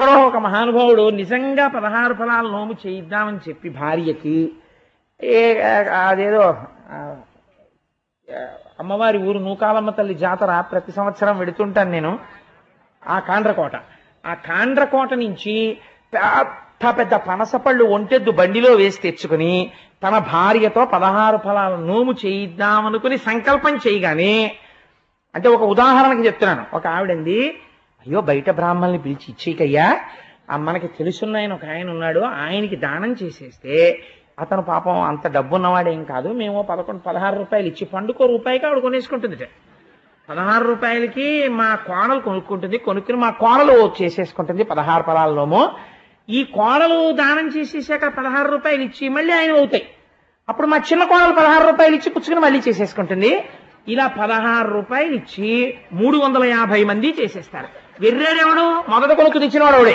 ఎవరో ఒక మహానుభావుడు నిజంగా పదహారు ఫలాల నోము చేయిద్దామని చెప్పి భార్యకి ఏ అదేదో ఆ, అమ్మవారి ఊరు నూకాలమ్మ తల్లి జాతర ప్రతి సంవత్సరం వెడుతుంటాను నేను ఆ కాండ్రకోట ఆ కాండ్రకోట నుంచి పెద్ద పెద్ద పనసపళ్ళు ఒంటెద్దు బండిలో వేసి తెచ్చుకుని తన భార్యతో పదహారు ఫలాల నోము చేయిద్దామనుకుని సంకల్పం చేయగానే అంటే ఒక ఉదాహరణకి చెప్తున్నాను ఒక ఆవిడంది అయ్యో బయట బ్రాహ్మణ్ని పిలిచి ఇచ్చేకయ్యా ఆ మనకి తెలుసున్న ఆయన ఒక ఆయన ఉన్నాడు ఆయనకి దానం చేసేస్తే అతను పాపం అంత డబ్బు ఉన్నవాడేం కాదు మేము పదకొండు పదహారు రూపాయలు ఇచ్చి పండుకో రూపాయికి ఆవిడ కొనేసుకుంటుంది పదహారు రూపాయలకి మా కోడలు కొనుక్కుంటుంది కొనుక్కుని మా కోడలు చేసేసుకుంటుంది పదహారు పదాలలోమో ఈ కోడలు దానం చేసేసాక పదహారు రూపాయలు ఇచ్చి మళ్ళీ ఆయన అవుతాయి అప్పుడు మా చిన్న కోడలు పదహారు రూపాయలు ఇచ్చి పుచ్చుకుని మళ్ళీ చేసేసుకుంటుంది ఇలా పదహారు రూపాయలు ఇచ్చి మూడు వందల యాభై మంది చేసేస్తారు వెర్రేడెవడు మొదట కొనుక్కు తెచ్చినవాడు అవడే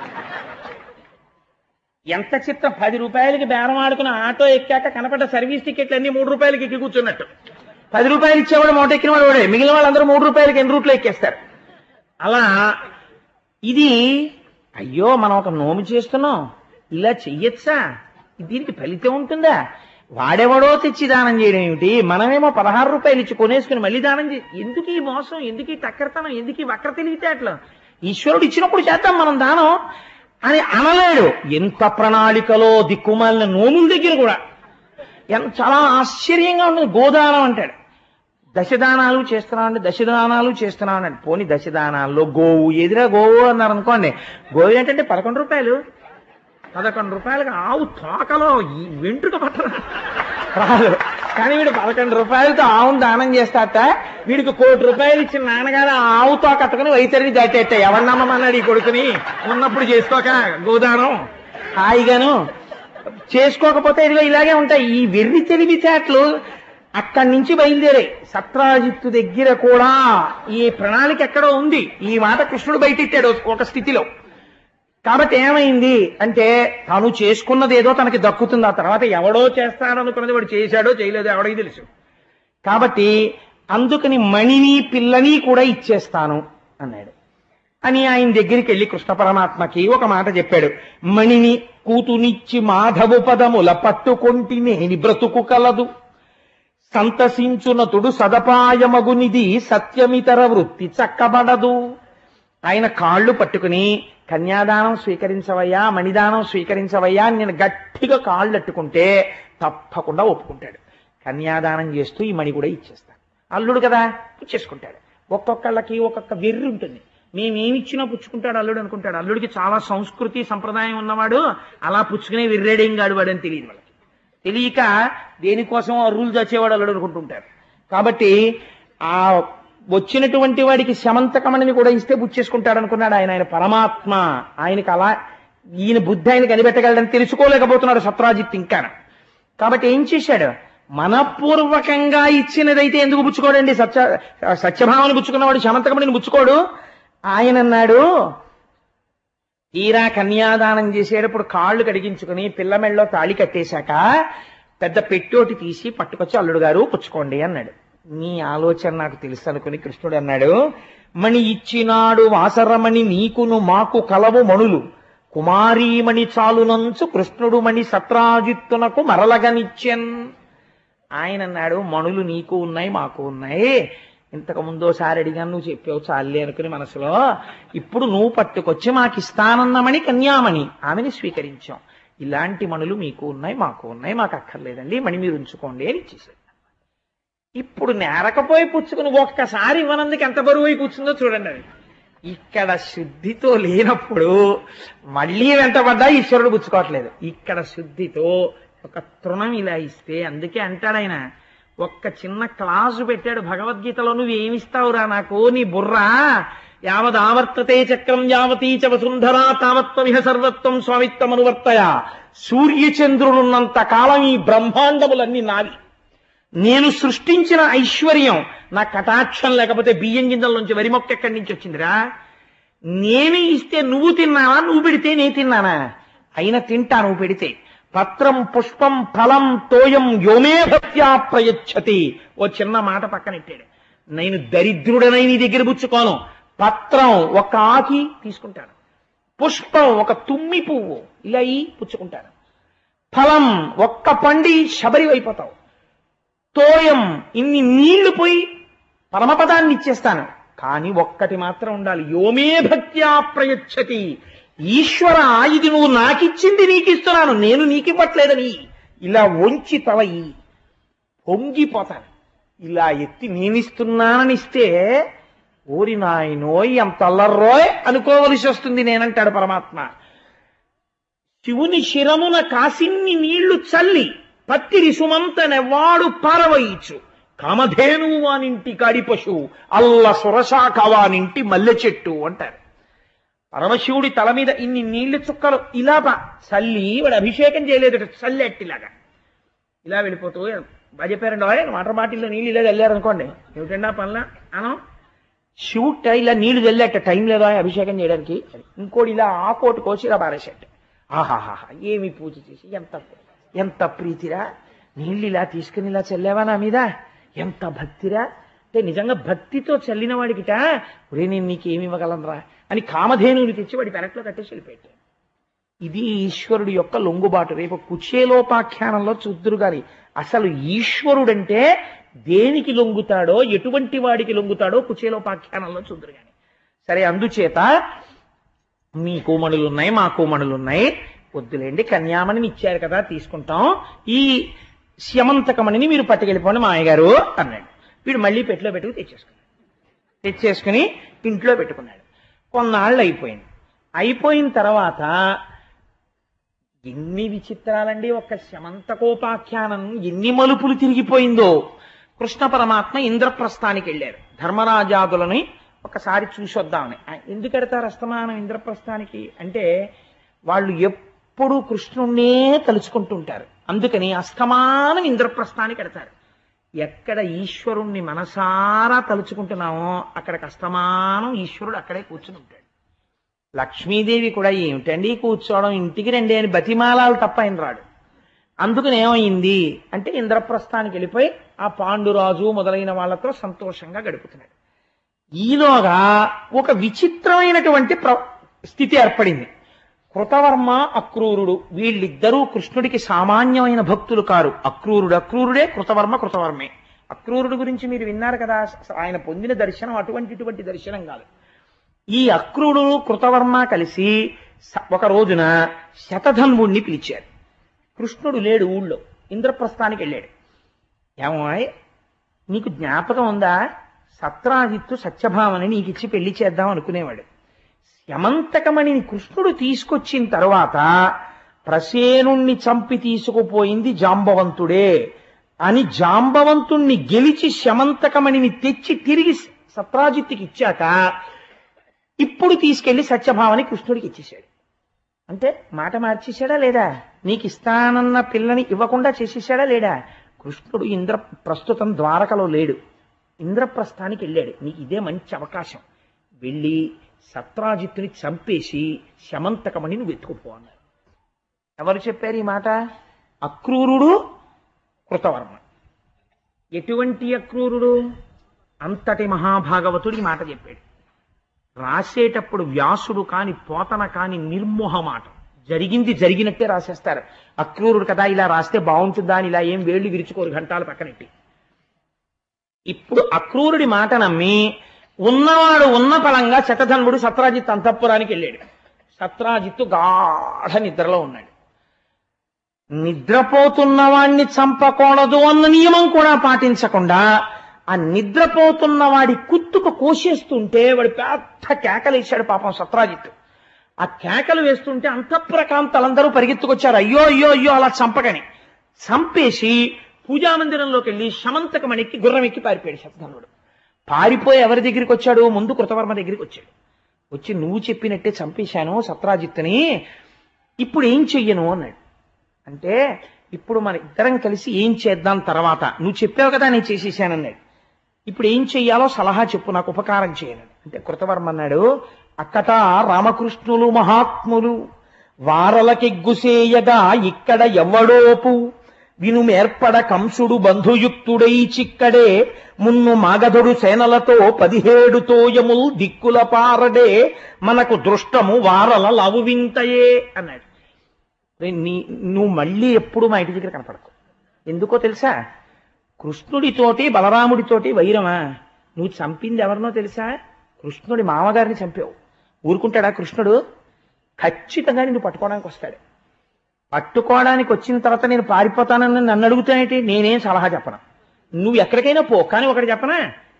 ఎంత చిత్తం పది రూపాయలకి బేరం ఆడుకున్న ఆటో ఎక్కాక కనపడ్డ సర్వీస్ టికెట్లు అన్ని మూడు రూపాయలకి ఎక్కి కూర్చున్నట్టు పది రూపాయలు ఇచ్చేవాడు మూట ఎక్కిన వాడు వాడే మిగిలిన వాళ్ళందరూ మూడు రూపాయలకి ఎన్ని రూట్లో ఎక్కేస్తారు అలా ఇది అయ్యో మనం ఒక నోము చేస్తున్నాం ఇలా చెయ్యొచ్చా దీనికి ఫలితం ఉంటుందా వాడెవడో తెచ్చి దానం చేయడం ఏమిటి మనమేమో పదహారు రూపాయలు ఇచ్చి కొనేసుకుని మళ్ళీ దానం చే ఎందుకు ఈ మోసం ఎందుకు ఈ టక్కరతనం ఎందుకు ఈ వక్ర తెలివితేటలు ఈశ్వరుడు ఇచ్చినప్పుడు చేద్దాం మనం దానం అని అనలేడు ఎంత ప్రణాళికలో దిక్కుమాలిన నోముల దగ్గర కూడా ఎంత చాలా ఆశ్చర్యంగా ఉంటుంది గోదానం అంటాడు దశదానాలు చేస్తున్నామండి దశదానాలు చేస్తున్నామని పోని దశదానాల్లో గోవు ఎదురా గోవు అన్నారు అనుకోండి గోవు ఏంటంటే పదకొండు రూపాయలు పదకొండు రూపాయలకి ఆవు తోకలో ఈ వెంట్రుక పట్టరా రాదు కానీ వీడు పదకొండు రూపాయలతో ఆవును దానం చేస్తాట వీడికి కోటి రూపాయలు ఇచ్చిన నాన్నగారు ఆ ఆవుతో కట్టుకుని వైతరిని దాటేట ఎవరి నమ్మమన్నాడు ఈ కొడుకుని ఉన్నప్పుడు చేసుకోక గోదానం హాయిగాను చేసుకోకపోతే ఇదిగో ఇలాగే ఉంటాయి ఈ వెర్రి తెలివితేటలు అక్కడి నుంచి బయలుదేరాయి సత్రాజిత్తు దగ్గర కూడా ఈ ప్రణాళిక ఎక్కడో ఉంది ఈ మాట కృష్ణుడు బయటెట్టాడు ఒక స్థితిలో కాబట్టి ఏమైంది అంటే తను చేసుకున్నది ఏదో తనకి దక్కుతుంది ఆ తర్వాత ఎవడో చేస్తాడనుకున్నది వాడు చేశాడో చేయలేదో ఎవడికి తెలుసు కాబట్టి అందుకని మణిని పిల్లని కూడా ఇచ్చేస్తాను అన్నాడు అని ఆయన దగ్గరికి వెళ్ళి కృష్ణ పరమాత్మకి ఒక మాట చెప్పాడు మణిని కూతునిచ్చి మాధవు పదముల పట్టుకొంటి నేని బ్రతుకు కలదు సంతసించునతుడు సదపాయమగునిది సత్యమితర వృత్తి చక్కబడదు ఆయన కాళ్ళు పట్టుకుని కన్యాదానం స్వీకరించవయ్యా మణిదానం స్వీకరించవయ్యా అని నేను గట్టిగా కాళ్ళు అట్టుకుంటే తప్పకుండా ఒప్పుకుంటాడు కన్యాదానం చేస్తూ ఈ మణి కూడా ఇచ్చేస్తాను అల్లుడు కదా పుచ్చేసుకుంటాడు ఒక్కొక్కళ్ళకి ఒక్కొక్క వెర్రి ఉంటుంది మేమేమిచ్చినా పుచ్చుకుంటాడు అల్లుడు అనుకుంటాడు అల్లుడికి చాలా సంస్కృతి సంప్రదాయం ఉన్నవాడు అలా పుచ్చుకునే వెర్రేడేం గాడు వాడు అని తెలియదు వాళ్ళకి తెలియక దేనికోసం అర్రులు చచ్చేవాడు అల్లుడు అనుకుంటుంటారు కాబట్టి ఆ వచ్చినటువంటి వాడికి శమంతకమణిని కూడా ఇస్తే పుచ్చేసుకుంటాడు అనుకున్నాడు ఆయన ఆయన పరమాత్మ ఆయనకి అలా ఈయన బుద్ధి ఆయన కనిపెట్టగలడని తెలుసుకోలేకపోతున్నాడు సత్రాజిత్ ఇంకా కాబట్టి ఏం చేశాడు మనపూర్వకంగా ఇచ్చినదైతే ఎందుకు పుచ్చుకోడండి సత్య సత్యభావని పుచ్చుకున్నవాడు శమంతకమణిని పుచ్చుకోడు ఆయన అన్నాడు తీరా కన్యాదానం చేసేటప్పుడు కాళ్ళు కడిగించుకుని పిల్ల మెళ్ళలో తాళి కట్టేశాక పెద్ద పెట్టోటి తీసి పట్టుకొచ్చి అల్లుడు గారు పుచ్చుకోండి అన్నాడు నీ ఆలోచన నాకు తెలుసు అనుకుని కృష్ణుడు అన్నాడు మణి ఇచ్చినాడు వాసరమణి నీకును మాకు కలవు మణులు కుమారీమణి చాలునంచు కృష్ణుడు మణి సత్రాజిత్తునకు మరలగనిచ్చెన్ ఆయన అన్నాడు మణులు నీకు ఉన్నాయి మాకు ఉన్నాయి ఇంతకు ముందోసారి అడిగాను నువ్వు చెప్పావు చాలే అనుకుని మనసులో ఇప్పుడు నువ్వు పట్టుకొచ్చి మాకు ఇస్తానన్నమని కన్యామణి ఆమెని స్వీకరించాం ఇలాంటి మణులు మీకు ఉన్నాయి మాకు ఉన్నాయి మాకు అక్కర్లేదండి మణి మీరు ఉంచుకోండి అని ఇచ్చేసాడు ఇప్పుడు నేరకపోయి పుచ్చుకుని ఒక్కసారి ఇవ్వనందుకు ఎంత బరువు అయి కూర్చుందో చూడండి అది ఇక్కడ శుద్ధితో లేనప్పుడు మళ్ళీ వెంటబడ్డా ఈశ్వరుడు పుచ్చుకోవట్లేదు ఇక్కడ శుద్ధితో ఒక తృణం ఇలా ఇస్తే అందుకే అంటాడు ఆయన ఒక్క చిన్న క్లాసు పెట్టాడు భగవద్గీతలో నువ్వు ఏమిస్తావురా నాకు నీ బుర్రా యావద్ ఆవర్తతే చక్రం యావతీ చ వసుంధరా తావత్వమిహ సర్వత్వం స్వామిత్వమనువర్తయ సూర్యచంద్రులున్నంత కాలం ఈ బ్రహ్మాండములన్నీ నావి నేను సృష్టించిన ఐశ్వర్యం నా కటాక్షం లేకపోతే బియ్యం గింజల నుంచి వరి మొక్క ఎక్కడి నుంచి వచ్చిందిరా నేను ఇస్తే నువ్వు తిన్నావా నువ్వు పెడితే నేను తిన్నానా అయినా తింటా నువ్వు పెడితే పత్రం పుష్పం ఫలం తోయం యోమే భక్త్యా ప్రయచ్చతి ఓ చిన్న మాట పక్కనెట్టాడు నేను దరిద్రుడనై నీ దగ్గర పుచ్చుకోను పత్రం ఒక ఆకి తీసుకుంటాను పుష్పం ఒక తుమ్మి పువ్వు ఇలా ఈ పుచ్చుకుంటాను ఫలం ఒక్క పండి శబరి అయిపోతావు తోయం ఇన్ని నీళ్లు పోయి పరమపదాన్ని ఇచ్చేస్తాను కానీ ఒక్కటి మాత్రం ఉండాలి యోమే భక్త్యా ప్రయచ్చతి ఈశ్వర ఇది నువ్వు నాకిచ్చింది నీకిస్తున్నాను నేను నీకివ్వట్లేదని ఇలా వంచి తల ఈ పొంగిపోతాను ఇలా ఎత్తి నేనిస్తున్నానని ఇస్తే ఓరి నాయనోయ్ ఎంత అల్లర్రోయ్ అనుకోవలసి వస్తుంది నేనంటాడు పరమాత్మ శివుని శిరమున కాసిన్ని నీళ్లు చల్లి పత్తి రిసుమంత నెవ్వాడు పారవయించు కామధేనువు వానింటి కాడి పశువు అల్ల సురశాఖ వానింటి మల్లె చెట్టు అంటారు పరమశివుడి తల మీద ఇన్ని నీళ్లు చుక్కలు ఇలా పా చల్లి వాడు అభిషేకం చేయలేదు చల్లెట్టిలాగా ఇలా వెళ్ళిపోతూ బాగా చెప్పారండి ఓయ్, వాటర్ బాటిల్లో నీళ్ళు ఇలా చల్లారనుకోండి ఏమిటండి ఆ పనుల అనం శివుట ఇలా నీళ్లు చల్లేట టైం లేదా అభిషేకం చేయడానికి ఇంకోటి ఇలా ఆకోటి కోసి ఇలా పారేసేట ఆహాహా ఏమి పూజ చేసి ఎంత ఎంత ప్రీతిరా నీళ్ళు ఇలా తీసుకుని ఇలా చల్లావా నా మీద ఎంత భక్తిరా అంటే నిజంగా భక్తితో చల్లిన వాడికిట ఒరే నేను నీకేమి ఇవ్వగలనరా అని కామధేనువుని తెచ్చి వాడి పెరట్లో కట్టేసి వెళ్ళిపోయాడు ఇది ఈశ్వరుడి యొక్క లొంగుబాటు రేపు కుచేలోపాఖ్యానంలో చూద్దురు గాని అసలు ఈశ్వరుడంటే దేనికి లొంగుతాడో ఎటువంటి వాడికి లొంగుతాడో కుచేలోపాఖ్యానంలో చూద్దురు గాని సరే అందుచేత మీ కోమణులు ఉన్నాయి మా కోమణులు ఉన్నాయి వద్దులేండి కన్యామణిని ఇచ్చారు కదా తీసుకుంటాం ఈ స్యమంతకమణిని మీరు పట్టుకెళ్ళిపోండి మా అయ్యగారు అన్నాడు వీడు మళ్ళీ పెట్టిలో పెట్టుకు తెచ్చేసుకున్నాడు తెచ్చేసుకుని ఇంట్లో పెట్టుకున్నాడు కొన్నాళ్ళు అయిపోయింది అయిపోయిన తర్వాత ఎన్ని విచిత్రాలండి ఒక్క శమంతకోపాఖ్యానం ఎన్ని మలుపులు తిరిగిపోయిందో కృష్ణ పరమాత్మ ఇంద్రప్రస్థానికి వెళ్ళారు ధర్మరాజాదులని ఒకసారి చూసొద్దామని ఆ, ఎందుకు ఎడతారు అస్తమానం ఇంద్రప్రస్థానికి అంటే వాళ్ళు ఎప్పుడూ కృష్ణుణ్ణే తలుచుకుంటుంటారు అందుకని అస్తమానం ఇంద్రప్రస్థానికి ఎడతారు ఎక్కడ ఈశ్వరుణ్ణి మనసారా తలుచుకుంటున్నామో అక్కడికి అస్తమానం ఈశ్వరుడు అక్కడే కూర్చుని ఉంటాడు లక్ష్మీదేవి కూడా ఏమిటండి కూర్చోవడం ఇంటికి రండి అని బతిమాలాలు తప్ప ఆయన రాడు అందుకని ఏమైంది అంటే ఇంద్రప్రస్థానికి వెళ్ళిపోయి ఆ పాండురాజు మొదలైన వాళ్ళతో సంతోషంగా గడుపుతున్నాడు ఈలోగా ఒక విచిత్రమైనటువంటి ప్ర- స్థితి ఏర్పడింది కృతవర్మ అక్రూరుడు వీళ్ళిద్దరూ కృష్ణుడికి సామాన్యమైన భక్తులు కారు అక్రూరుడు అక్రూరుడే కృతవర్మ కృతవర్మే అక్రూరుడు గురించి మీరు విన్నారు కదా ఆయన పొందిన దర్శనం అటువంటి ఇటువంటి దర్శనం కాదు ఈ అక్రూరుడు కృతవర్మ కలిసి స- ఒక రోజున శతధన్వుణ్ణి పిలిచారు కృష్ణుడు లేడు ఊళ్ళో ఇంద్రప్రస్థానికి వెళ్ళాడు ఏమాయ్ నీకు జ్ఞాపకం ఉందా సత్రాజిత్తు సత్యభామని నీకు ఇచ్చి పెళ్లి చేద్దాం అనుకునేవాడు యమంతకమణిని కృష్ణుడు తీసుకొచ్చిన తర్వాత ప్రసేనుణ్ణి చంపి తీసుకుపోయింది జాంబవంతుడే అని జాంబవంతుణ్ణి గెలిచి శమంతకమణిని తెచ్చి తిరిగి సత్రాజిత్తుకి ఇచ్చాక ఇప్పుడు తీసుకెళ్లి సత్యభామని కృష్ణుడికి ఇచ్చేశాడు అంటే మాట మార్చేశాడా లేదా నీకు ఇస్తానన్న పిల్లని ఇవ్వకుండా చేసేసాడా లేడా కృష్ణుడు ఇంద్ర ప్రస్తుతం ద్వారకలో లేడు ఇంద్రప్రస్థానికి వెళ్ళాడు నీకు ఇదే మంచి అవకాశం వెళ్ళి సత్రాజిత్తుని చంపేసి శమంతకమణి నువ్వు ఎత్తుకుపో అన్నారు ఎవరు చెప్పారు ఈ మాట అక్రూరుడు కృతవర్మ ఎటువంటి అక్రూరుడు అంతటి మహాభాగవతుడి మాట చెప్పాడు రాసేటప్పుడు వ్యాసుడు కాని పోతన కాని నిర్మోహమాట జరిగింది జరిగినట్టే రాసేస్తారు అక్రూరుడు కదా ఇలా రాస్తే బాగుంటుందా అని ఇలా ఏం వేళ్లు విరుచుకోరు గంటాలు పక్కనెట్టి ఇప్పుడు అక్రూరుడి మాట నమ్మి ఉన్నవాడు ఉన్న పలంగా శతధన్వుడు సత్రాజిత్ అంతఃపురానికి వెళ్ళాడు సత్రాజిత్తు గాఢ నిద్రలో ఉన్నాడు నిద్రపోతున్న వాణ్ణి చంపకూడదు అన్న నియమం కూడా పాటించకుండా ఆ నిద్రపోతున్న వాడి కుత్తుకు కోసేస్తుంటే వాడు పెద్ద కేకలు వేశాడు పాపం సత్రాజిత్తు ఆ కేకలు వేస్తుంటే అంతఃప్రకాంతలందరూ పరిగెత్తుకొచ్చారు అయ్యో అయ్యో అయ్యో అలా చంపకని చంపేసి పూజామందిరంలోకి వెళ్ళి శమంతకమణికి గుర్రం ఎక్కి పారిపోయాడు శతధనుడు పారిపోయి ఎవరి దగ్గరికి వచ్చాడు ముందు కృతవర్మ దగ్గరికి వచ్చాడు వచ్చి నువ్వు చెప్పినట్టే చంపేశాను సత్రాజిత్తుని ఇప్పుడు ఏం చెయ్యను అన్నాడు అంటే ఇప్పుడు మన ఇద్దరం కలిసి ఏం చేద్దాం తర్వాత నువ్వు చెప్పావు కదా నేను చేసేసానన్నాడు ఇప్పుడు ఏం చెయ్యాలో సలహా చెప్పు నాకు ఉపకారం చేయను అంటే కృతవర్మ అన్నాడు అక్కట రామకృష్ణులు మహాత్ములు వారలకెగ్గుసేయగా ఇక్కడ ఎవ్వడోపు వినుమేర్పడ కంసుడు బంధుయుక్తుడై చిక్కడే మున్ను మాగధుడు సేనలతో పదిహేడు తోయముల్ దిక్కుల పారడే మనకు దృష్టము వారల లవు వింతయే అన్నాడు రే, నీ నువ్వు మళ్ళీ ఎప్పుడు మా ఇంటి దగ్గర కనపడకు ఎందుకో తెలుసా కృష్ణుడితోటి బలరాముడితోటి వైరమా నువ్వు చంపింది ఎవరినో తెలుసా కృష్ణుడి మామగారిని చంపావు ఊరుకుంటాడా కృష్ణుడు ఖచ్చితంగా నిన్ను పట్టుకోవడానికి వస్తాడు పట్టుకోవడానికి వచ్చిన తర్వాత నేను పారిపోతానని నన్ను అడుగుతానేంటి నేనేం సలహా చెప్పను నువ్వు ఎక్కడికైనా పో కానీ ఒకటి చెప్పనా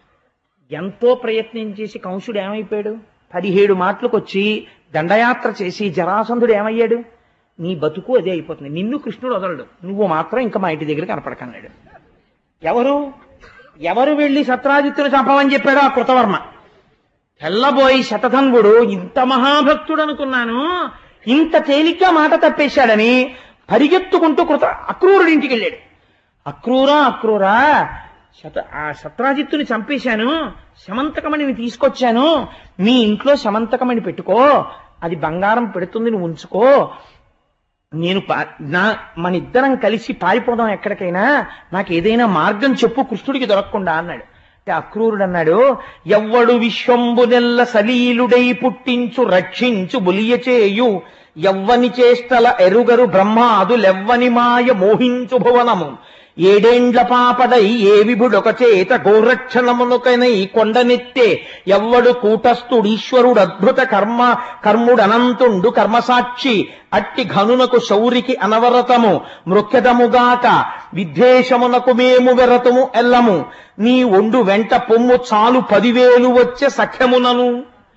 ఎంతో ప్రయత్నం చేసి కంసుడు ఏమైపోయాడు పదిహేడు మాటలకు వచ్చి దండయాత్ర చేసి జరాసంధుడు ఏమయ్యాడు నీ బతుకు అదే అయిపోతుంది నిన్ను కృష్ణుడు వదలడు నువ్వు మాత్రం ఇంకా మా ఇంటి దగ్గర కనపడకన్నాడు ఎవరు ఎవరు వెళ్ళి సత్రాజిత్తుని చంపమని చెప్పాడు ఆ కృతవర్మ తెల్లబోయి శతధన్వుడు ఇంత మహాభక్తుడు అనుకున్నాను ఇంత తేలిగ్గా మాట తప్పేశాడని పరిగెత్తుకుంటూ కృత అక్రూరుడి ఇంటికి వెళ్ళాడు అక్రూరా అక్రూరా శత ఆ సత్రాజిత్తుని చంపేశాను శమంతకమణిని తీసుకొచ్చాను మీ ఇంట్లో శమంతకమణి పెట్టుకో అది బంగారం పెడుతుంది నువ్వు ఉంచుకో నేను పా- నా మన ఇద్దరం కలిసి పారిపోదాం ఎక్కడికైనా నాకు ఏదైనా మార్గం చెప్పు కృష్ణుడికి దొరకకుండా అన్నాడు అంటే అక్రూరుడు అన్నాడు ఎవ్వడు విశ్వంబు నెల్ల సలీలుడై పుట్టించు రక్షించు బులియచేయు ఎవ్వని చేష్టల ఎరుగరు బ్రహ్మాదులెవ్వని మాయ మోహించు భువనము ఏడేండ్ల పాపడై ఏ విభుడొక చేత గోరక్షణమునకనై కొండనెత్తే ఎవ్వడు కూటస్థుడీశ్వరుడు అద్భుత కర్మ కర్ముడనంతుండు కర్మసాక్షి అట్టి ఘనునకు శౌరికి అనవరతము మృఖ్యదముగాక విద్వేషమునకు మేము వెరతము ఎల్లము నీ ఒండు వెంట పొమ్ము చాలు పదివేలు వచ్చే సఖ్యమునను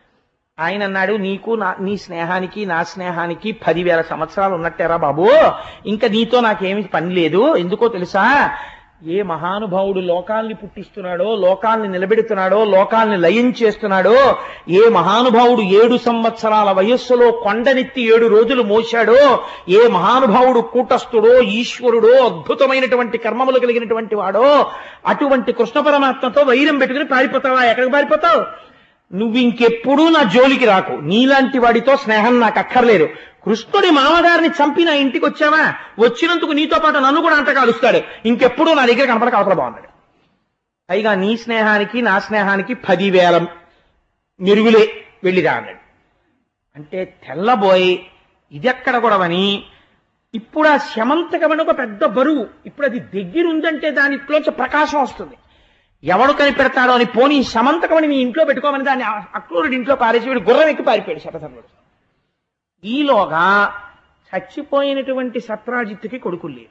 ఆయన అన్నాడు నీకు నా నీ స్నేహానికి నా స్నేహానికి పదివేల సంవత్సరాలు ఉన్నట్టేరా బాబు ఇంకా నీతో నాకేమి పని లేదు ఎందుకో తెలుసా ఏ మహానుభావుడు లోకాల్ని పుట్టిస్తున్నాడో లోకాల్ని నిలబెడుతున్నాడో లోకాల్ని లయం చేస్తున్నాడో ఏ మహానుభావుడు ఏడు సంవత్సరాల వయస్సులో కొండనెత్తి ఏడు రోజులు మోశాడో ఏ మహానుభావుడు కూటస్థుడో ఈశ్వరుడో అద్భుతమైనటువంటి కర్మములు కలిగినటువంటి వాడో అటువంటి కృష్ణ పరమాత్మతో వైరం పెట్టుకుని పారిపోతావా ఎక్కడికి పారిపోతావు నువ్వు ఇంకెప్పుడూ నా జోలికి రాకు నీలాంటి వాడితో స్నేహం నాకు అక్కర్లేదు కృష్ణుడి మామగారిని చంపి నా ఇంటికి వచ్చావా వచ్చినందుకు నీతో పాటు నన్ను కూడా అంట కాలుస్తాడు ఇంకెప్పుడూ నా దగ్గర కనపడక అవతల బాగున్నాడు పైగా నీ స్నేహానికి నా స్నేహానికి పదివేల మెరుగులే వెళ్ళిరా అన్నాడు అంటే తెల్లబోయి ఇదెక్కడ గొడవని ఇప్పుడు ఆ శమంతకమని ఒక పెద్ద బరువు ఇప్పుడు అది దగ్గర ఉందంటే దానిలోంచి ప్రకాశం వస్తుంది ఎవడు కనిపెడతాడో అని పోనీ శమంతకమని మీ ఇంట్లో పెట్టుకోమని దాన్ని ఆ అక్రూరుడి ఇంట్లో పారేసి వీడు గుర్రం ఎక్కి పారిపోయాడు శతధనుడు ఈలోగా చచ్చిపోయినటువంటి సత్రాజిత్తుకి కొడుకులు లేరు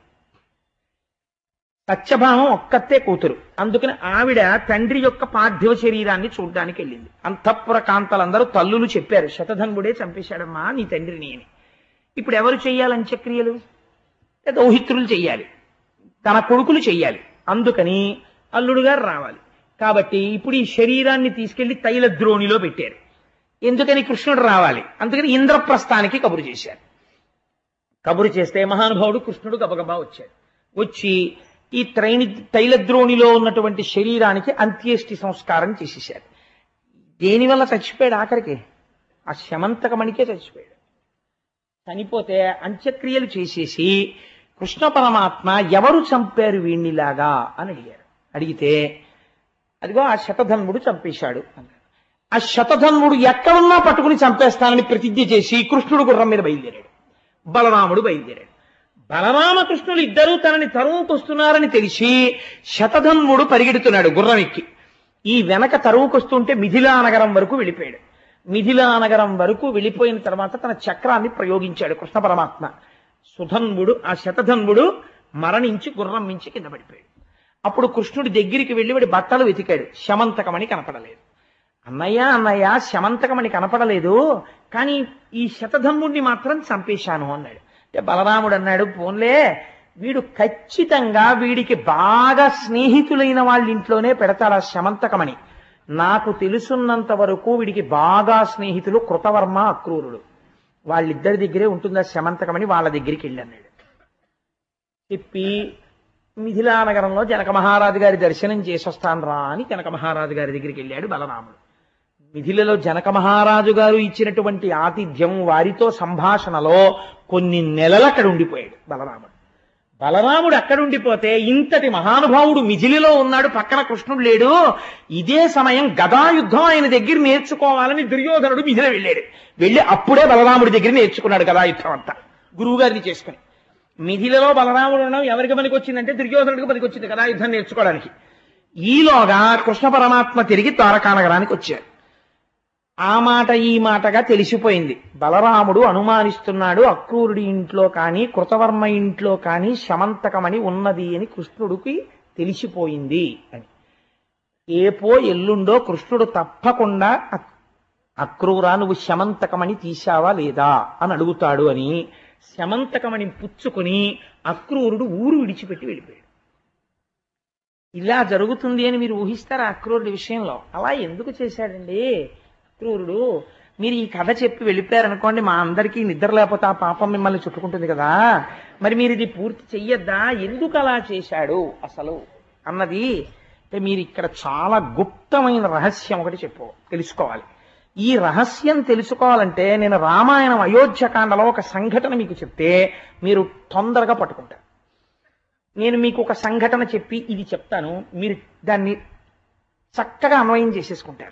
సత్యభామం ఒక్కతే కూతురు అందుకని ఆవిడ తండ్రి యొక్క పార్థివ శరీరాన్ని చూడ్డానికి వెళ్ళింది అంతఃపుర కాంతలందరూ తల్లులు చెప్పారు శతధన్వుడే చంపేశాడమ్మా నీ తండ్రిని అని ఇప్పుడు ఎవరు చెయ్యాలి అంత్యక్రియలు దౌహిత్రులు చెయ్యాలి తన కొడుకులు చెయ్యాలి అందుకని అల్లుడు గారు రావాలి కాబట్టి ఇప్పుడు ఈ శరీరాన్ని తీసుకెళ్లి తైలద్రోణిలో పెట్టారు ఎందుకని కృష్ణుడు రావాలి అందుకని ఇంద్రప్రస్థానికి కబురు చేశారు కబురు చేస్తే మహానుభావుడు కృష్ణుడు గబగబా వచ్చాడు వచ్చి ఈ త్రైని తైలద్రోణిలో ఉన్నటువంటి శరీరానికి అంత్యేష్టి సంస్కారం చేసేశారు దేనివల్ల చచ్చిపోయాడు ఆఖరికి ఆ శమంతకమణికే చచ్చిపోయాడు చనిపోతే అంత్యక్రియలు చేసేసి కృష్ణ పరమాత్మ ఎవరు చంపారు వీణ్ణిలాగా అని అడిగారు అడిగితే అదిగో ఆ శతధన్వుడు చంపేశాడు అన్నాడు ఆ శతధన్వుడు ఎక్కడున్నా పట్టుకుని చంపేస్తానని ప్రతిజ్ఞ చేసి కృష్ణుడు గుర్రం మీద బయలుదేరాడు బలరాముడు బయలుదేరాడు బలరామకృష్ణులు ఇద్దరూ తనని తరువుకొస్తున్నారని తెలిసి శతధన్వుడు పరిగెడుతున్నాడు గుర్రం ఎక్కి ఈ వెనక తరువుకొస్తుంటే మిథిలా నగరం వరకు వెళ్ళిపోయాడు మిథిలా నగరం వరకు వెళ్ళిపోయిన తర్వాత తన చక్రాన్ని ప్రయోగించాడు కృష్ణ పరమాత్మ సుధన్వుడు ఆ శతధన్వుడు మరణించి గుర్రం మించి కింద పడిపోయాడు అప్పుడు కృష్ణుడి దగ్గరికి వెళ్ళి వాడి బట్టలు వెతికాడు శమంతకమని కనపడలేదు అన్నయ్య అన్నయ్య శమంతకమని కనపడలేదు కానీ ఈ శతధన్వుడిని మాత్రం చంపేశాను అన్నాడు అంటే బలరాముడు అన్నాడు పోన్లే వీడు ఖచ్చితంగా వీడికి బాగా స్నేహితులైన వాళ్ళ ఇంట్లోనే పెడతాడు ఆ శమంతకమని నాకు తెలుసున్నంత వరకు వీడికి బాగా స్నేహితులు కృతవర్మ అక్రూరుడు వాళ్ళిద్దరి దగ్గరే ఉంటుందా శమంతకమని వాళ్ళ దగ్గరికి వెళ్ళి అన్నాడు చెప్పి మిథిలా నగరంలో జనక మహారాజు గారి దర్శనం చేసొస్తాను రా అని జనక మహారాజు గారి దగ్గరికి వెళ్ళాడు బలరాముడు మిథిలలో జనక మహారాజు గారు ఇచ్చినటువంటి ఆతిథ్యం వారితో సంభాషణలో కొన్ని నెలలు అక్కడ ఉండిపోయాడు బలరాముడు బలరాముడు అక్కడుండిపోతే ఇంతటి మహానుభావుడు మిజిలిలో ఉన్నాడు పక్కన కృష్ణుడు లేడు ఇదే సమయం గదాయుద్ధం ఆయన దగ్గర నేర్చుకోవాలని దుర్యోధనుడు మిథిల వెళ్ళాడు వెళ్ళి అప్పుడే బలరాముడి దగ్గర నేర్చుకున్నాడు గదాయుద్ధం అంతా గురువు గారిని చేసుకుని మిథిలలో బలరాముడు ఉండడం ఎవరికి పనికి వచ్చిందంటే దుర్యోధనుడికి పనికి వచ్చింది గదాయుద్ధం నేర్చుకోవడానికి ఈలోగా కృష్ణ పరమాత్మ తిరిగి ద్వారకానగరానికి వచ్చారు ఆ మాట ఈ మాటగా తెలిసిపోయింది బలరాముడు అనుమానిస్తున్నాడు అక్రూరుడి ఇంట్లో కానీ కృతవర్మ ఇంట్లో కానీ శమంతకమని ఉన్నది అని కృష్ణుడికి తెలిసిపోయింది అని ఏపో ఎల్లుండో కృష్ణుడు తప్పకుండా అక్- అక్రూరా నువ్వు శమంతకమని తీశావా లేదా అని అడుగుతాడు అని శమంతకమని పుచ్చుకొని అక్రూరుడు ఊరు విడిచిపెట్టి వెళ్ళిపోయాడు ఇలా జరుగుతుంది అని మీరు ఊహిస్తారా అక్రూరుడి విషయంలో అలా ఎందుకు చేశాడండి అక్రూరుడు మీరు ఈ కథ చెప్పి వెళ్ళిపోయారనుకోండి మా అందరికీ నిద్ర లేకపోతే ఆ పాపం మిమ్మల్ని చుట్టుకుంటుంది కదా మరి మీరు ఇది పూర్తి చెయ్యొద్దా ఎందుకు అలా చేశాడు అసలు అన్నది అంటే మీరు ఇక్కడ చాలా గుప్తమైన రహస్యం ఒకటి చెప్పు తెలుసుకోవాలి ఈ రహస్యం తెలుసుకోవాలంటే నేను రామాయణం అయోధ్యకాండలో ఒక సంఘటన మీకు చెప్తే మీరు తొందరగా పట్టుకుంటారు నేను మీకు ఒక సంఘటన చెప్పి ఇది చెప్తాను మీరు దాన్ని చక్కగా అన్వయం చేసేసుకుంటారు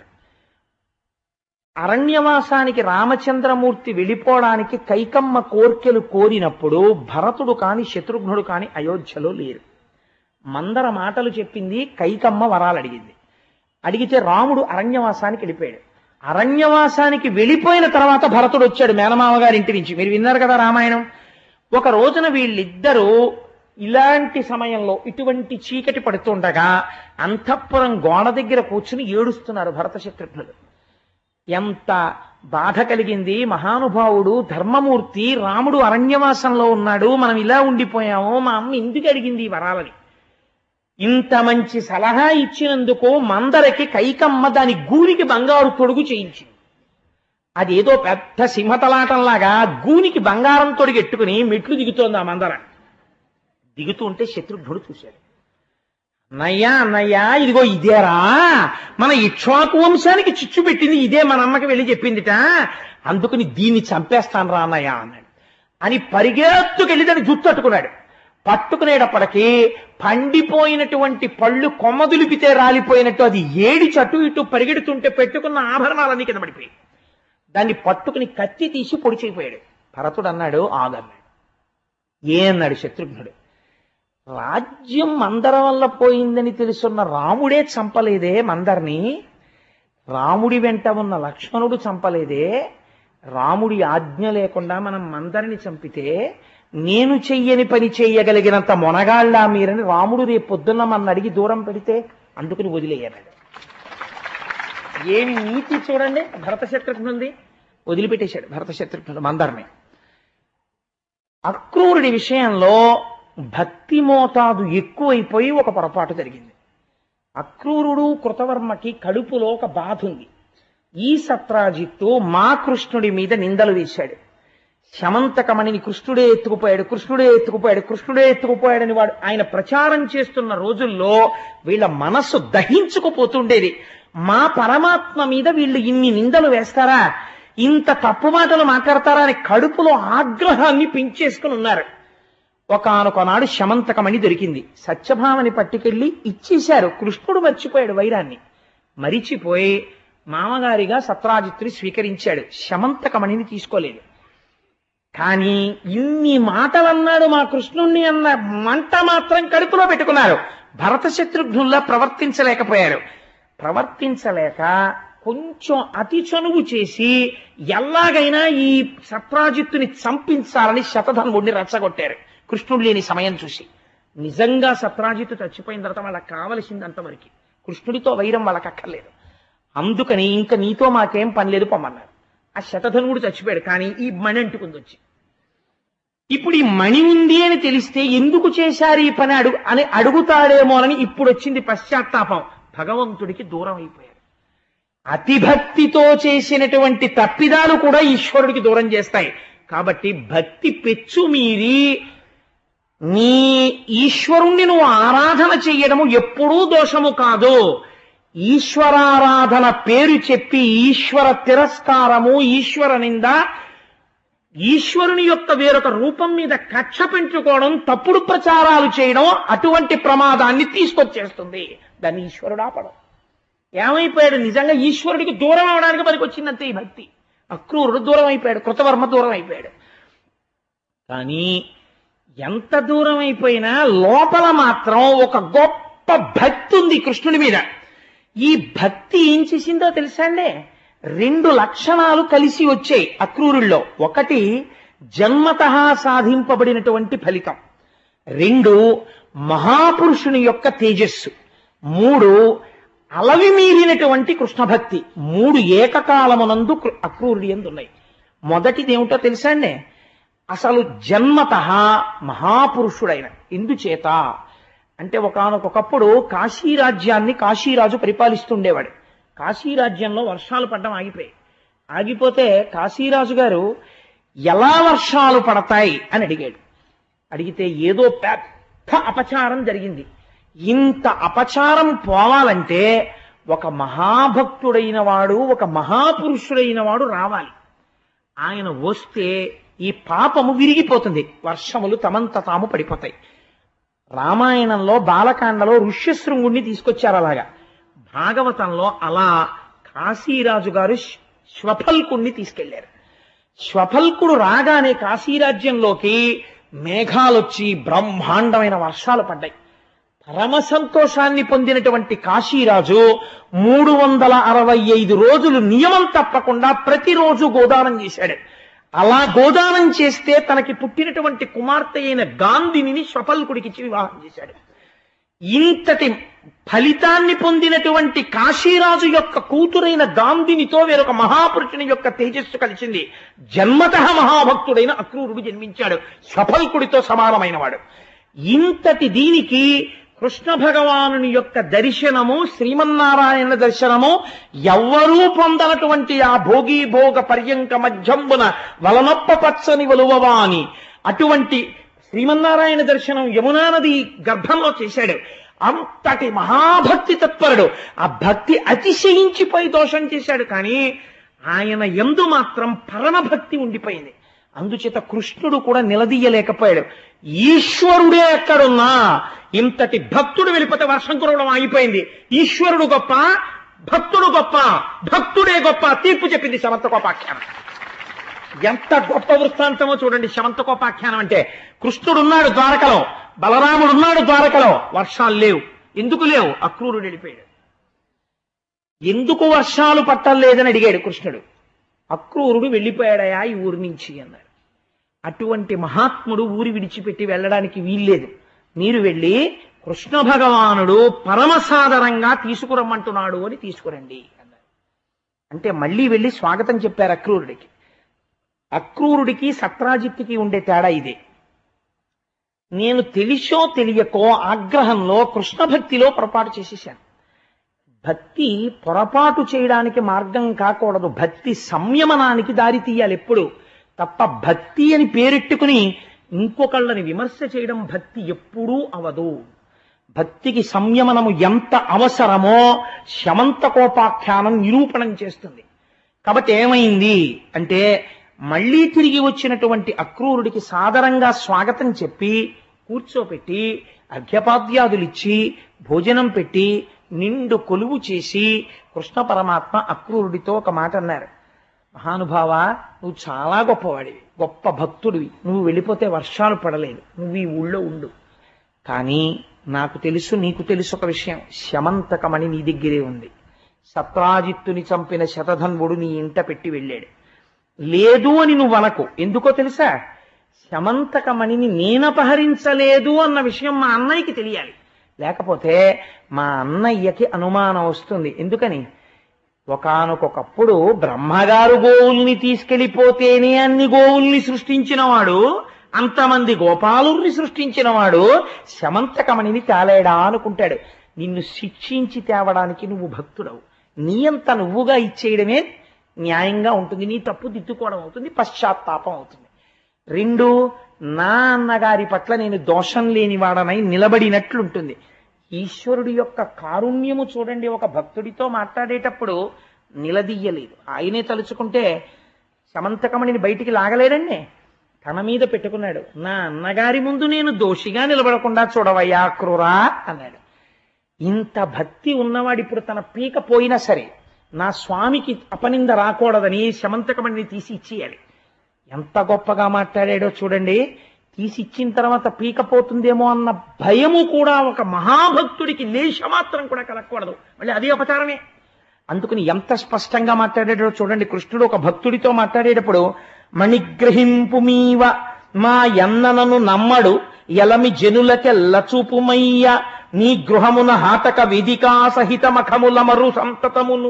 అరణ్యవాసానికి రామచంద్రమూర్తి వెళ్ళిపోవడానికి కైకమ్మ కోర్కెలు కోరినప్పుడు భరతుడు కాని శత్రుఘ్నుడు కాని అయోధ్యలో లేరు మందర మాటలు చెప్పింది కైకమ్మ వరాలు అడిగింది అడిగితే రాముడు అరణ్యవాసానికి వెళ్ళిపోయాడు అరణ్యవాసానికి వెళ్ళిపోయిన తర్వాత భరతుడు వచ్చాడు మేనమామ గారి ఇంటి నుంచి మీరు విన్నారు కదా రామాయణం ఒక రోజున వీళ్ళిద్దరూ ఇలాంటి సమయంలో ఇటువంటి చీకటి పడుతుండగా అంతఃపురం గోడ దగ్గర కూర్చుని ఏడుస్తున్నారు భరత శత్రుఘ్నులు ఎంత బాధ కలిగింది మహానుభావుడు ధర్మమూర్తి రాముడు అరణ్యవాసంలో ఉన్నాడు మనం ఇలా ఉండిపోయాము మా అమ్మ ఎందుకు అడిగింది ఈ వరాలని ఇంత మంచి సలహా ఇచ్చినందుకు మందరకి కైకమ్మ దాని గూనికి బంగారు తొడుగు చేయించింది అదేదో పెద్ద సింహతలాటంలాగా గూనికి బంగారం తొడిగి ఎట్టుకుని మెట్లు దిగుతోంది ఆ మందర దిగుతూ ఉంటే శత్రుఘ్నుడు చూశాడు అన్నయ్యా అన్నయ్యా ఇదిగో ఇదేరా మన ఇక్ష్వాకు వంశానికి చిచ్చు పెట్టింది ఇదే మన అమ్మకి వెళ్ళి చెప్పిందిట అందుకని దీన్ని చంపేస్తాను రా అన్నయ్య అన్నాడు అని పరిగెత్తుకెళ్ళి దాన్ని జుత్తట్టుకున్నాడు పట్టుకునేటప్పటికీ పండిపోయినటువంటి పళ్ళు కొమ్మదులిపితే రాలిపోయినట్టు అది ఏడి చట్టు ఇటు పరిగెడుతుంటే పెట్టుకున్న ఆభరణాలన్నీ కింద పడిపోయి దాన్ని పట్టుకుని కత్తి తీసి పొడి చేయిపోయాడు భరతుడు అన్నాడు ఆగన్నాడు ఏ అన్నాడు శత్రుఘ్నుడు రాజ్యం మందర వల్ల పోయిందని తెలుసున్న రాముడే చంపలేదే మందర్ని రాముడి వెంట ఉన్న లక్ష్మణుడు చంపలేదే రాముడి ఆజ్ఞ లేకుండా మనం మందరిని చంపితే నేను చెయ్యని పని చెయ్యగలిగినంత మొనగాళ్ళ మీరని రాముడు రేపు పొద్దున్న మన అడిగి దూరం పెడితే అందుకుని వదిలేయన్నాడు ఏమి నీతి చూడండి భరత శత్రుఘ్నుంది వదిలిపెట్టేశాడు భరత శత్రుఘ్నుడు మందర్ని అక్రూరుడి విషయంలో భక్తి మోతాదు ఎక్కువైపోయి ఒక పొరపాటు జరిగింది అక్రూరుడు కృతవర్మకి కడుపులో ఒక బాధ ఉంది ఈ సత్రాజిత్తు మా కృష్ణుడి మీద నిందలు వేశాడు శమంతకమణిని కృష్ణుడే ఎత్తుకుపోయాడు కృష్ణుడే ఎత్తుకుపోయాడు కృష్ణుడే ఎత్తుకుపోయాడని వాడు ఆయన ప్రచారం చేస్తున్న రోజుల్లో వీళ్ళ మనస్సు దహించుకుపోతుండేది మా పరమాత్మ మీద వీళ్ళు ఇన్ని నిందలు వేస్తారా ఇంత తప్పు మాటలు మాట్లాడతారా అని కడుపులో ఆగ్రహాన్ని పెంచేసుకుని ఉన్నారు ఒకనొకనాడు శమంతకమణి దొరికింది సత్యభామని పట్టుకెళ్ళి ఇచ్చేశారు కృష్ణుడు మర్చిపోయాడు వైరాన్ని మరిచిపోయి మామగారిగా సత్రాజిత్తుని స్వీకరించాడు శమంతకమణిని తీసుకోలేదు కానీ ఇన్ని మాటలన్నాడు మా కృష్ణుణ్ణి అన్న మంట మాత్రం కడుపులో పెట్టుకున్నారు భరత శత్రుఘ్నుల్లా ప్రవర్తించలేకపోయారు ప్రవర్తించలేక కొంచెం అతి చనువు చేసి ఎలాగైనా ఈ సత్రాజిత్తుని చంపించాలని శతధన్వుడిని రెచ్చగొట్టారు కృష్ణుడు లేని సమయం చూసి నిజంగా సత్రాజిత్తు చచ్చిపోయిన తర్వాత వాళ్ళకి కావలసింది అంతవరకు కృష్ణుడితో వైరం వాళ్ళకి అక్కర్లేదు అందుకని ఇంకా నీతో మాకేం పని లేదు పొమ్మన్నారు ఆ శతధనుడు చచ్చిపోయాడు కానీ ఈ మణి అంటుకుంది వచ్చి ఇప్పుడు ఈ మణి ఉంది అని తెలిస్తే ఎందుకు చేశారు ఈ పని అడుగు అని అడుగుతాడేమోనని ఇప్పుడు వచ్చింది పశ్చాత్తాపం భగవంతుడికి దూరం అయిపోయారు అతిభక్తితో చేసినటువంటి తప్పిదాలు కూడా ఈశ్వరుడికి దూరం చేస్తాయి కాబట్టి భక్తి పెచ్చు మీరి నీ ఈశ్వరుణ్ణి నువ్వు ఆరాధన చెయ్యడము ఎప్పుడూ దోషము కాదు ఈశ్వరారాధన పేరు చెప్పి ఈశ్వర తిరస్కారము ఈశ్వర నింద ఈశ్వరుని యొక్క వేరొక రూపం మీద కక్ష పెంచుకోవడం తప్పుడు ప్రచారాలు చేయడం అటువంటి ప్రమాదాన్ని తీసుకొచ్చేస్తుంది దాన్ని ఈశ్వరుడు ఆపడం ఏమైపోయాడు నిజంగా ఈశ్వరుడికి దూరం అవడానికి మనకి వచ్చిందంతే ఈ భక్తి అక్రూరుడు దూరం అయిపోయాడు కృతవర్మ దూరం అయిపోయాడు కానీ ఎంత దూరం అయిపోయినా లోపల మాత్రం ఒక గొప్ప భక్తి ఉంది కృష్ణుడి మీద ఈ భక్తి ఏం చేసిందో తెలుసా అండి రెండు లక్షణాలు కలిసి వచ్చాయి అక్రూరుల్లో ఒకటి జన్మత సాధింపబడినటువంటి ఫలితం రెండు మహాపురుషుని యొక్క తేజస్సు మూడు అలవి మీరినటువంటి కృష్ణ భక్తి మూడు ఏకకాలమునందు కృ- అక్రూరుడి ఎందు ఉన్నాయి మొదటిది ఏమిటో తెలుసా అండి అసలు జన్మత మహాపురుషుడైన ఎందుచేత అంటే ఒకానొకప్పుడు కాశీ రాజ్యాన్ని కాశీరాజు పరిపాలిస్తుండేవాడు కాశీ రాజ్యంలో వర్షాలు పడడం ఆగిపోయాయి ఆగిపోతే కాశీరాజు గారు ఎలా వర్షాలు పడతాయి అని అడిగాడు అడిగితే ఏదో పెద్ద అపచారం జరిగింది ఇంత అపచారం పోవాలంటే ఒక మహాభక్తుడైన వాడు ఒక మహాపురుషుడైన వాడు రావాలి ఆయన వస్తే ఈ పాపము విరిగిపోతుంది వర్షములు తమంత తాము పడిపోతాయి రామాయణంలో బాలకాండలో ఋష్యశృంగుణ్ణి తీసుకొచ్చారు అలాగా భాగవతంలో అలా కాశీరాజు గారు శ్వ- శ్వఫల్కుణ్ణి తీసుకెళ్లారు శ్వఫల్కుడు రాగానే కాశీరాజ్యంలోకి మేఘాలొచ్చి బ్రహ్మాండమైన వర్షాలు పడ్డాయి పరమ సంతోషాన్ని పొందినటువంటి కాశీరాజు మూడు వందల అరవై ఐదు రోజులు నియమం తప్పకుండా ప్రతిరోజు గోదానం చేశాడు అలా గోదానం చేస్తే తనకి పుట్టినటువంటి కుమార్తె అయిన గాంధిని స్వపల్కుడికిచ్చి వివాహం చేశాడు ఇంతటి ఫలితాన్ని పొందినటువంటి కాశీరాజు యొక్క కూతురైన గాంధినితో వేరొక మహాపురుషుని యొక్క తేజస్సు కలిసింది జన్మత మహాభక్తుడైన అక్రూరుడు జన్మించాడు స్వఫల్కుడితో సమానమైన వాడు ఇంతటి దీనికి కృష్ణ భగవానుని యొక్క దర్శనము శ్రీమన్నారాయణ దర్శనము ఎవ్వరూ పొందనటువంటి ఆ భోగి భోగ పర్యంక మధ్యంబున వలనొప్ప పచ్చని వలువవాని అటువంటి శ్రీమన్నారాయణ దర్శనం యమునా నది గర్భంలో చేశాడు అంతటి మహాభక్తి తత్పరుడు ఆ భక్తి అతిశయించిపోయి దోషం చేశాడు కానీ ఆయన ఎందు మాత్రం పరమభక్తి ఉండిపోయింది అందుచేత కృష్ణుడు కూడా నిలదీయలేకపోయాడు ఈశ్వరుడే ఎక్కడున్నా ఇంతటి భక్తుడు వెళ్ళిపోతే వర్షం కురవడం ఆగిపోయింది ఈశ్వరుడు గొప్ప భక్తుడు గొప్ప భక్తుడే గొప్ప తీర్పు చెప్పింది సమంతకోపాఖ్యానం ఎంత గొప్ప వృత్తాంతమో చూడండి శమంతకోపాఖ్యానం అంటే కృష్ణుడున్నాడు ద్వారకలో బలరాముడున్నాడు ద్వారకలో వర్షాలు లేవు ఎందుకు లేవు అక్రూరుడు వెళ్ళిపోయాడు ఎందుకు వర్షాలు పట్టలేదని అడిగాడు కృష్ణుడు అక్రూరుడు వెళ్ళిపోయాడయా ఈ ఊరి నుంచి అన్నాడు అటువంటి మహాత్ముడు ఊరి విడిచిపెట్టి వెళ్ళడానికి వీల్లేదు మీరు వెళ్ళి కృష్ణ భగవానుడు పరమసాదరంగా తీసుకురమ్మంటున్నాడు అని తీసుకురండి అన్నారు అంటే మళ్ళీ వెళ్ళి స్వాగతం చెప్పారు అక్రూరుడికి అక్రూరుడికి సత్రాజిత్తుకి ఉండే తేడా ఇదే నేను తెలిసో తెలియకో ఆగ్రహంలో కృష్ణ భక్తిలో పొరపాటు చేసేసాను భక్తి పొరపాటు చేయడానికి మార్గం కాకూడదు భక్తి సంయమనానికి దారి తీయాలి ఎప్పుడు తప్ప భక్తి అని పేరెట్టుకుని ఇంకొకళ్ళని విమర్శ చేయడం భక్తి ఎప్పుడూ అవదు భక్తికి సంయమనము ఎంత అవసరమో శమంతకోపాఖ్యానం నిరూపణం చేస్తుంది కాబట్టి ఏమైంది అంటే మళ్ళీ తిరిగి వచ్చినటువంటి అక్రూరుడికి సాదరంగా స్వాగతం చెప్పి కూర్చోపెట్టి అర్ఘ్యపాద్యాదులిచ్చి భోజనం పెట్టి నిండు కొలువు చేసి కృష్ణ పరమాత్మ అక్రూరుడితో ఒక మాట అన్నారు మహానుభావ నువ్వు చాలా గొప్పవాడివి గొప్ప భక్తుడివి నువ్వు వెళ్ళిపోతే వర్షాలు పడలేదు నువ్వు ఈ ఊళ్ళో ఉండు కానీ నాకు తెలుసు నీకు తెలుసు ఒక విషయం శమంతకమణి నీ దగ్గరే ఉంది సత్రాజిత్తుని చంపిన శతధన్వుడు నీ ఇంట పెట్టి వెళ్ళాడు లేదు అని నువ్వు అనకు ఎందుకో తెలుసా శమంతకమణిని నేనపహరించలేదు అన్న విషయం మా అన్నయ్యకి తెలియాలి లేకపోతే మా అన్నయ్యకి అనుమానం వస్తుంది ఎందుకని ఒకానొకప్పుడు బ్రహ్మగారు గోవుల్ని తీసుకెళ్లిపోతేనే అన్ని గోవుల్ని సృష్టించినవాడు అంతమంది గోపాలుల్ని సృష్టించినవాడు శమంతకమణిని తేలేడా అనుకుంటాడు నిన్ను శిక్షించి తేవడానికి నువ్వు భక్తుడవు నీ అంత నువ్వుగా ఇచ్చేయడమే న్యాయంగా ఉంటుంది నీ తప్పు దిద్దుకోవడం అవుతుంది పశ్చాత్తాపం అవుతుంది రెండు నా అన్నగారి పట్ల నేను దోషం లేని వాడనై నిలబడినట్లుంటుంది ఈశ్వరుడి యొక్క కారుణ్యము చూడండి ఒక భక్తుడితో మాట్లాడేటప్పుడు నిలదీయలేదు ఆయనే తలుచుకుంటే సమంతకమణిని బయటికి లాగలేడండి తన మీద పెట్టుకున్నాడు నా అన్నగారి ముందు నేను దోషిగా నిలబడకుండా చూడవయ్యా క్రూరా అన్నాడు ఇంత భక్తి ఉన్నవాడు ఇప్పుడు తన పీక పోయినా సరే నా స్వామికి అపనింద రాకూడదని శమంతకమణిని తీసి ఇచ్చేయాలి ఎంత గొప్పగా మాట్లాడాడో చూడండి తీసి ఇచ్చిన తర్వాత పీక పోతుందేమో అన్న భయము కూడా ఒక మహాభక్తుడికి లేశ మాత్రం కూడా కలగకూడదు మళ్ళీ అది అపచారమే అందుకని ఎంత స్పష్టంగా మాట్లాడాడో చూడండి కృష్ణుడు ఒక భక్తుడితో మాట్లాడేటప్పుడు మణిగ్రహింపు మీవ మా ఎన్ననను నమ్మడు ఎలమి జనులకెల్ల చూపుమయ్య నీ గృహమున హాతక వేదికా సహిత మఖముల మరు సంతతమును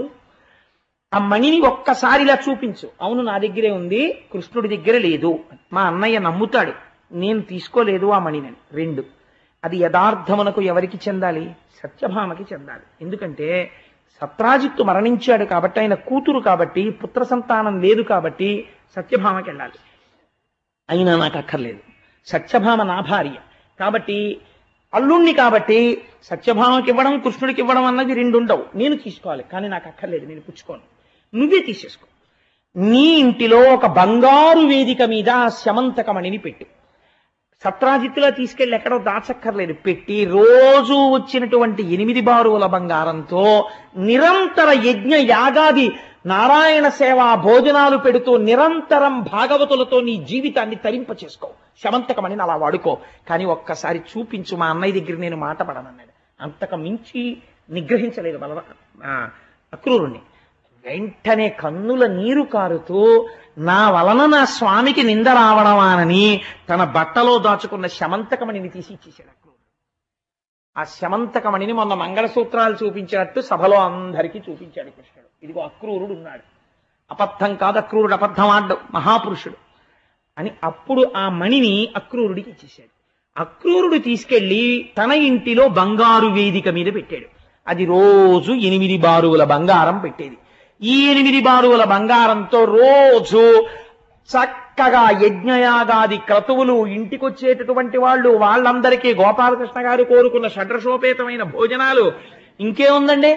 ఆ మణిని ఒక్కసారి ఇలా చూపించు అవును నా దగ్గరే ఉంది కృష్ణుడి దగ్గర లేదు మా అన్నయ్య నమ్ముతాడు నేను తీసుకోలేదు ఆ మణినని రెండు అది యథార్థమునకు ఎవరికి చెందాలి సత్యభామకి చెందాలి ఎందుకంటే సత్రాజిత్తు మరణించాడు కాబట్టి ఆయన కూతురు కాబట్టి పుత్ర సంతానం లేదు కాబట్టి సత్యభామకి వెళ్ళాలి అయినా నాకు అక్కర్లేదు సత్యభామ నా భార్య కాబట్టి అల్లుణ్ణి కాబట్టి సత్యభామకి ఇవ్వడం కృష్ణుడికి ఇవ్వడం అన్నది రెండు ఉండవు నేను తీసుకోవాలి కానీ నాకు అక్కర్లేదు నేను పుచ్చుకోను నువ్వే తీసేసుకో నీ ఇంటిలో ఒక బంగారు వేదిక మీద ఆ శమంతకమణిని పెట్టు సత్రాజిత్తులో తీసుకెళ్లి ఎక్కడో దాచక్కర్లేదు పెట్టి రోజు వచ్చినటువంటి ఎనిమిది బారువుల బంగారంతో నిరంతర యజ్ఞ యాగాది నారాయణ సేవ భోజనాలు పెడుతూ నిరంతరం భాగవతులతో నీ జీవితాన్ని తరింప చేసుకో శమంతకమని అలా వాడుకో కానీ ఒక్కసారి చూపించు మా అన్నయ్య దగ్గర నేను మాట పడనన్నాడు అంతకు మించి నిగ్రహించలేదు బలవ ఆ, అక్రూరుణ్ణి వెంటనే కన్నుల నీరు కారుతూ నా వలన నా స్వామికి నింద రావడమానని తన బట్టలో దాచుకున్న శమంతకమణిని తీసి ఇచ్చేశాడు అక్రూరుడు ఆ శమంతకమణిని మొన్న మంగళసూత్రాలు చూపించినట్టు సభలో అందరికీ చూపించాడు కృష్ణుడు ఇదిగో అక్రూరుడు ఉన్నాడు అబద్ధం కాదు అక్రూరుడు అబద్ధం ఆడ్డు మహాపురుషుడు అని అప్పుడు ఆ మణిని అక్రూరుడికి ఇచ్చేశాడు అక్రూరుడు తీసుకెళ్లి తన ఇంటిలో బంగారు వేదిక మీద పెట్టాడు అది రోజు ఎనిమిది బారువుల బంగారం పెట్టేది ఈ ఎనిమిది బారువుల బంగారంతో రోజు చక్కగా యజ్ఞయాగాది క్రతువులు ఇంటికొచ్చేటటువంటి వాళ్ళు వాళ్ళందరికీ గోపాలకృష్ణ గారు కోరుకున్న షడ్రశోపేతమైన భోజనాలు ఇంకేముందండి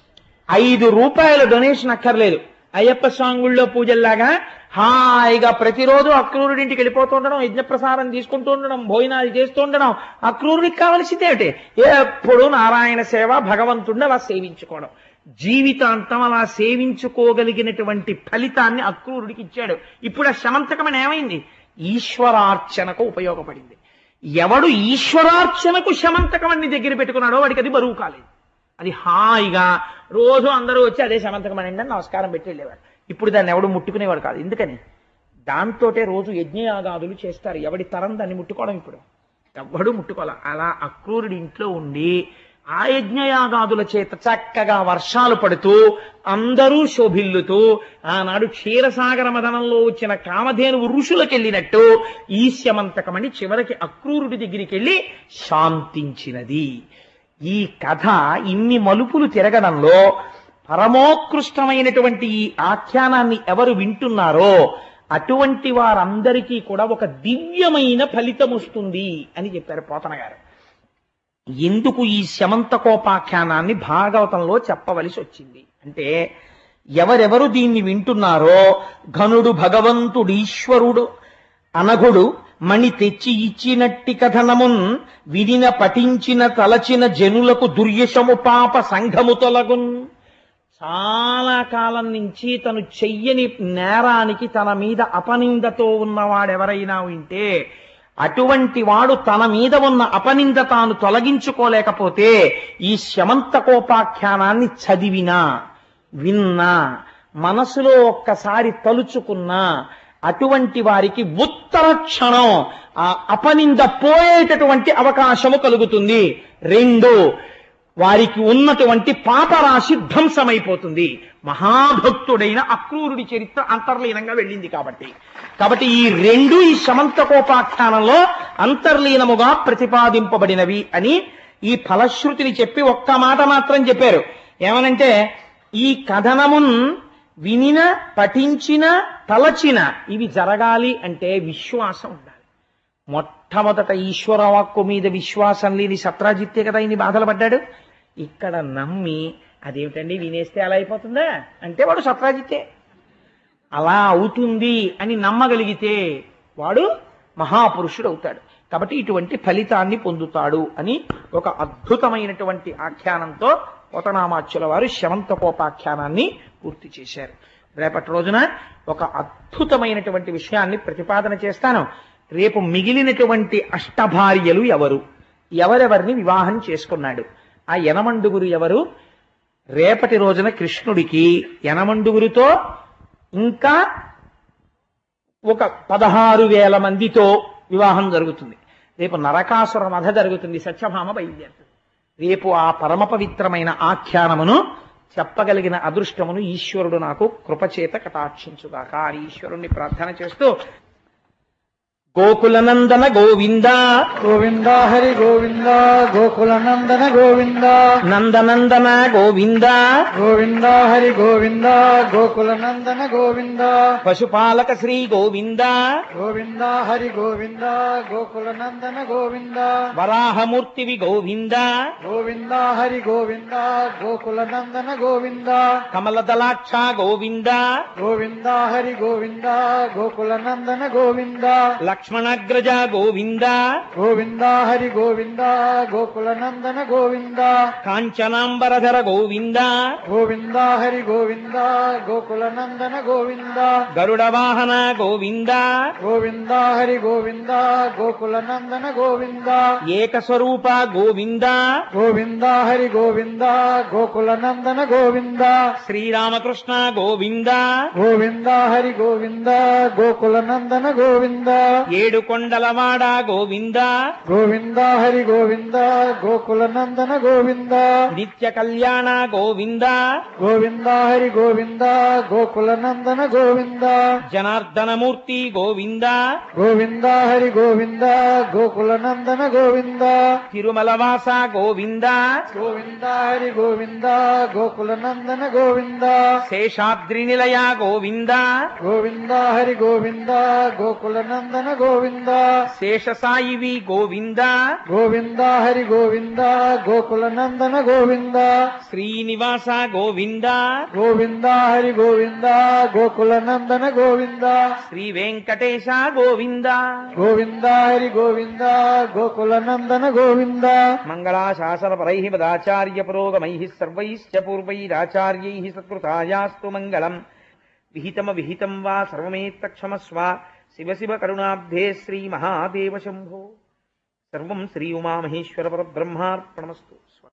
ఐదు రూపాయల డొనేషన్ అక్కర్లేదు అయ్యప్ప స్వామి గుళ్ళో పూజల్లాగా హాయిగా ప్రతిరోజు అక్రూరుడింటికి వెళ్ళిపోతుండడం యజ్ఞప్రసారం తీసుకుంటూ ఉండడం భోజనాలు చేస్తూ ఉండడం అక్రూరుడికి కావలసింది ఏమిటి ఎప్పుడు నారాయణ సేవ భగవంతుడిని అలా సేవించుకోవడం జీవితాంతం అలా సేవించుకోగలిగినటువంటి ఫలితాన్ని అక్రూరుడికి ఇచ్చాడు ఇప్పుడు ఆ శమంతకమని ఏమైంది ఈశ్వరార్చనకు ఉపయోగపడింది ఎవడు ఈశ్వరార్చనకు శమంతకమని దగ్గర పెట్టుకున్నాడో వాడికి అది బరువు కాలేదు అది హాయిగా రోజు అందరూ వచ్చి అదే శమంతకమని అని నమస్కారం పెట్టి వెళ్ళేవాడు ఇప్పుడు దాన్ని ఎవడు ముట్టుకునేవాడు కాదు ఎందుకని దాంతోటే రోజు యజ్ఞయాగాదులు చేస్తారు ఎవడి తరం దాన్ని ముట్టుకోవడం ఇప్పుడు ఎవ్వడు ముట్టుకోవాలి అలా అక్రూరుడి ఇంట్లో ఉండి ఆ యజ్ఞయాగాదుల చేత చక్కగా వర్షాలు పడుతూ అందరూ శోభిల్లుతూ ఆనాడు క్షీరసాగర మదనంలో వచ్చిన కామధేనువు ఋషులకెళ్ళినట్టు ఈశ్యమంతకమని చివరికి అక్రూరుడి దగ్గరికి వెళ్ళి శాంతించినది ఈ కథ ఇన్ని మలుపులు తిరగడంలో పరమోత్కృష్టమైనటువంటి ఈ ఆఖ్యానాన్ని ఎవరు వింటున్నారో అటువంటి వారందరికీ కూడా ఒక దివ్యమైన ఫలితం వస్తుంది అని చెప్పారు పోతన గారు ఎందుకు ఈ శమంతకోపాఖ్యానాన్ని భాగవతంలో చెప్పవలసి వచ్చింది అంటే ఎవరెవరు దీన్ని వింటున్నారో ఘనుడు భగవంతుడు ఈశ్వరుడు అనఘుడు మణి తెచ్చి ఇచ్చినట్టి కథనమున్ వినిన పఠించిన తలచిన జనులకు దుర్యశము పాప సంఘము తొలగున్ చాలా కాలం నుంచి తను చెయ్యని నేరానికి తన మీద అపనిందతో ఉన్నవాడెవరైనా ఉంటే అటువంటి వాడు తన మీద ఉన్న అపనింద తాను తొలగించుకోలేకపోతే ఈ శమంతకోపాఖ్యానాన్ని చదివినా విన్నా మనసులో ఒక్కసారి తలుచుకున్నా అటువంటి వారికి ఉత్తర క్షణం ఆ అపనింద పోయేటటువంటి అవకాశము కలుగుతుంది రెండు వారికి ఉన్నటువంటి పాపరాశి ధ్వంసమైపోతుంది మహాభక్తుడైన అక్రూరుడి చరిత్ర అంతర్లీనంగా వెళ్ళింది కాబట్టి కాబట్టి ఈ రెండు ఈ శమంతకోపాఖ్యానంలో అంతర్లీనముగా ప్రతిపాదింపబడినవి అని ఈ ఫలశ్రుతిని చెప్పి ఒక్క మాట మాత్రం చెప్పారు ఏమనంటే ఈ కథనమున్ వినిన పఠించిన తలచిన ఇవి జరగాలి అంటే విశ్వాసం ఉండాలి మొట్టమొదట ఈశ్వరవాక్కు మీద విశ్వాసం లేని సత్రాజిత్తే కదా ఇన్ని బాధలు పడ్డాడు ఇక్కడ నమ్మి అదేమిటండి వినేస్తే అలా అయిపోతుందా అంటే వాడు సత్రాజిత్తే అలా అవుతుంది అని నమ్మగలిగితే వాడు మహాపురుషుడు అవుతాడు కాబట్టి ఇటువంటి ఫలితాన్ని పొందుతాడు అని ఒక అద్భుతమైనటువంటి ఆఖ్యానంతో పోతనామాచ్యుల వారు శమంతకోపాఖ్యానాన్ని పూర్తి చేశారు రేపటి రోజున ఒక అద్భుతమైనటువంటి విషయాన్ని ప్రతిపాదన చేస్తాను రేపు మిగిలినటువంటి అష్టభార్యలు ఎవరు ఎవరెవరిని వివాహం చేసుకున్నాడు ఆ యనమండుగురు ఎవరు రేపటి రోజున కృష్ణుడికి యనమండుగురితో ఇంకా ఒక పదహారు వేల మందితో వివాహం జరుగుతుంది రేపు నరకాసుర మధ జరుగుతుంది సత్యభామ బయలుదేరుతుంది రేపు ఆ పరమ పవిత్రమైన ఆఖ్యానమును చెప్పగలిగిన అదృష్టమును ఈశ్వరుడు నాకు కృపచేత కటాక్షించుగాక అని ఈశ్వరుణ్ణి ప్రార్థన చేస్తూ గోకులనందన గోవింద గోవింద హరి గోవింద గోకులనందన గోవింద నందనందన గోవింద గోవింద హరి గోవింద గోకులనందన గోవింద పశుపాలక శ్రీ గోవింద గోవింద హరి గోవింద గోకులనందన గోవింద వరాహమూర్తివి గోవింద గోవింద హరి గోవింద గోకులనందన గోవింద కమలదలాక్ష గోవింద గోవింద హరి గోవింద గోకులనందన గోవింద లక్ష్మణాగ్రజ గోవింద గోవింద హరి గోవింద గోకులనందన గోవింద కాంచనాంబరధర గోవింద గోవింద హరి గోవింద గోకులనందన గోవింద గరుడ వాహన గోవింద గోవింద హరి గోవింద గోకులనందన గోవింద ఏకస్వరూప గోవింద గోవింద హరి గోవింద గోకులనందన గోవింద శ్రీరామకృష్ణ గోవింద గోవింద హరి గోవింద గోకులనందన గోవింద ఏడు కొండలవాడ గోవింద గోవింద హరి గోవింద గోకులనందన గోవింద నిత్య కళ్యాణ గోవింద గోవింద హరి గోవింద గోకులనందన గోవింద జనార్దనమూర్తి గోవింద గోవింద హరి గోవింద గోకులనందన గోవింద తిరుమలవాస గోవింద గోవింద హరి గోవింద గోకులనందన గోవింద శేషాద్రి నిలయ గోవింద గోవింద హరి గోవింద గోకులనందన గోవింద శేషసాయివి గోవింద గోవింద హరి గోవింద గోకులనందన గోవింద శ్రీనివాస గోవింద గోవింద హరి గోవింద గోకులనందన గోవింద శ్రీ వెంకటేశ గోవింద గోవింద హరి గోవింద గోకులనందన గోవింద మంగళాశాసన పరై పదాచార్య పురోగమై సర్వైశ్చ పూర్వైరాచార్యై సత్కృతాయాస్తు మంగళం విహితమ విహితం వా సర్వమేత్తక్షమస్వ శివ శివ కరుణాబ్ధే శ్రీ మహాదేవ శంభో సర్వం శ్రీ ఉమామహేశ్వర పరబ్రహ్మార్పణమస్తు